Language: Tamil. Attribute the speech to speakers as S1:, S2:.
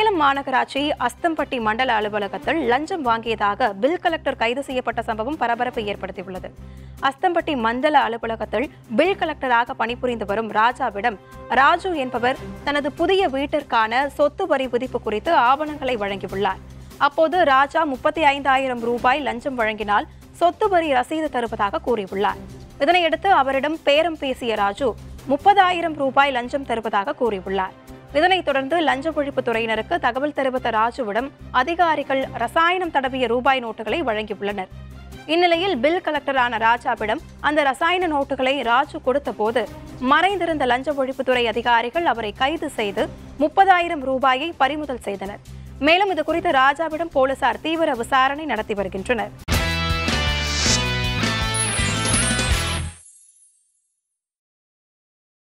S1: சேலம் மாநகராட்சி அஸ்தம்பட்டி மண்டல அலுவலகத்தில் லஞ்சம் வாங்கியதாக பில் கலெக்டர் கைது செய்யப்பட்ட சம்பவம் பரபரப்பை ஏற்படுத்தியுள்ளது அஸ்தம்பட்டி மண்டல அலுவலகத்தில் பில் கலெக்டராக பணிபுரிந்து வரும் ராஜாவிடம் ராஜு என்பவர் தனது புதிய வீட்டிற்கான சொத்து வரி விதிப்பு குறித்து ஆவணங்களை வழங்கியுள்ளார் அப்போது ராஜா முப்பத்தி ஐந்தாயிரம் ரூபாய் லஞ்சம் வழங்கினால் சொத்து வரி ரசீது தருவதாக கூறியுள்ளார் இதனையடுத்து அவரிடம் பேரம் பேசிய ராஜு முப்பதாயிரம் ரூபாய் லஞ்சம் தருவதாக கூறியுள்ளார் இதனைத் தொடர்ந்து லஞ்ச ஒழிப்புத் துறையினருக்கு தகவல் தெரிவித்த ராஜுவிடம் அதிகாரிகள் ரசாயனம் தடவிய ரூபாய் நோட்டுகளை வழங்கியுள்ளனர் இந்நிலையில் பில் கலெக்டரான ராஜாவிடம் அந்த ரசாயன நோட்டுகளை ராஜு கொடுத்தபோது மறைந்திருந்த லஞ்ச ஒழிப்புத்துறை அதிகாரிகள் அவரை கைது செய்து முப்பதாயிரம் ரூபாயை பறிமுதல் செய்தனர் மேலும் இது குறித்து ராஜாவிடம் போலீசார் தீவிர விசாரணை நடத்தி வருகின்றனர்